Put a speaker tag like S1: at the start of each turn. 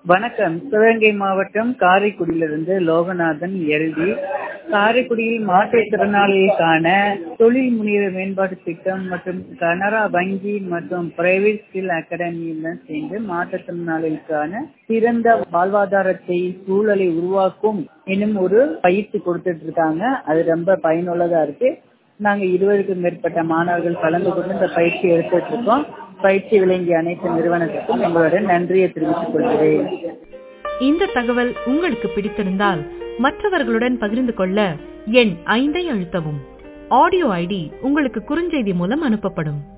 S1: வணக்கம் சிவகங்கை மாவட்டம் காரைக்குடியிலிருந்து லோகநாதன் எழுதி காரைக்குடியில் மாற்றுத்திறனாளிகளுக்கான தொழில் முனைவர் மேம்பாட்டு திட்டம் மற்றும் கனரா வங்கி மற்றும் பிரைவேட் ஸ்கில் அகாடமியுடன் சேர்ந்து மாற்றுத்திறனாளிகளுக்கான சிறந்த வாழ்வாதாரத்தை சூழலை உருவாக்கும் என்னும் ஒரு பயிற்சி கொடுத்துட்டு இருக்காங்க அது ரொம்ப பயனுள்ளதா இருக்கு நாங்க இருபதுக்கும் மேற்பட்ட மாணவர்கள் கலந்து கொண்டு இந்த பயிற்சி எடுத்துட்டு இருக்கோம் பயிற்சி விளங்கிய அனைத்து நிறுவனத்துக்கும் எங்களோட நன்றியை தெரிவித்துக் கொள்கிறேன்
S2: இந்த தகவல் உங்களுக்கு பிடித்திருந்தால் மற்றவர்களுடன் பகிர்ந்து கொள்ள எண் ஐந்தை அழுத்தவும் ஆடியோ ஐடி உங்களுக்கு குறுஞ்செய்தி மூலம் அனுப்பப்படும்